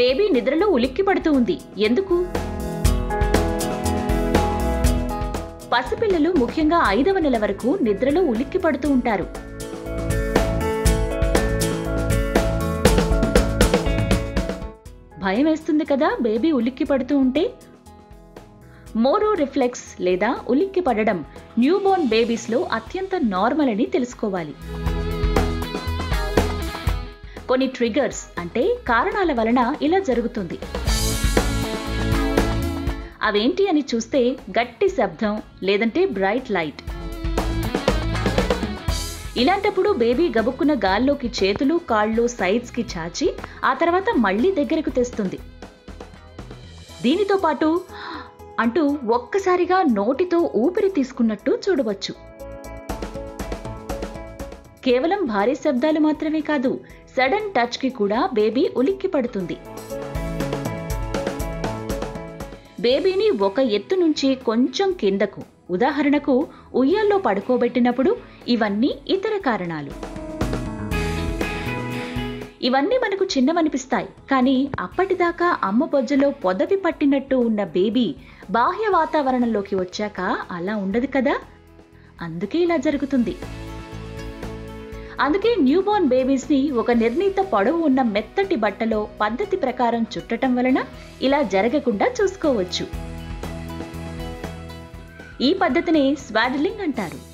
baby నిద్రలో ఉలిక్కి పడుతూ ఉంది ఎందుకు పసిపిల్లలు ముఖ్యంగా ఐదవ నెల వరకు నిద్రలో ఉలిక్కి పడుతూ ఉంటారు భయం వేస్తుంది కదా బేబీ ఉలిక్కి పడుతూ ఉంటే మోరో రిఫ్లెక్స్ లేదా ఉలిక్కి పడడం న్యూబోర్న్ బేబీస్లో అత్యంత నార్మల్ అని తెలుసుకోవాలి కొన్ని ట్రిగర్స్ అంటే కారణాల వలన ఇలా జరుగుతుంది అవేంటి అని చూస్తే గట్టి శబ్దం లేదంటే బ్రైట్ లైట్ ఇలాంటప్పుడు బేబీ గబుక్కున గాల్లోకి చేతులు కాళ్ళు సైడ్స్కి చాచి ఆ తర్వాత మళ్ళీ దగ్గరకు తెస్తుంది దీనితో పాటు అంటూ ఒక్కసారిగా నోటితో ఊపిరి తీసుకున్నట్టు చూడవచ్చు కేవలం భారీ శబ్దాలు మాత్రమే కాదు సడన్ టచ్ కి కూడా బేబీ ఉలిక్కి పడుతుంది బేబీని ఒక ఎత్తు నుంచి కొంచెం కిందకు ఉదాహరణకు ఉయ్యాల్లో పడుకోబెట్టినప్పుడు ఇవన్నీ ఇతర కారణాలు ఇవన్నీ మనకు చిన్నవనిపిస్తాయి కానీ అప్పటిదాకా అమ్మ బొజ్జలో పొదవి పట్టినట్టు ఉన్న బేబీ బాహ్య వాతావరణంలోకి వచ్చాక అలా ఉండదు కదా అందుకే ఇలా జరుగుతుంది అందుకే న్యూబోర్న్ బేబీస్ ని ఒక నిర్ణీత పొడవు ఉన్న మెత్తటి బట్టలో పద్ధతి ప్రకారం చుట్టటం వలన ఇలా జరగకుండా చూసుకోవచ్చు ఈ పద్ధతిని స్వాడ్లింగ్ అంటారు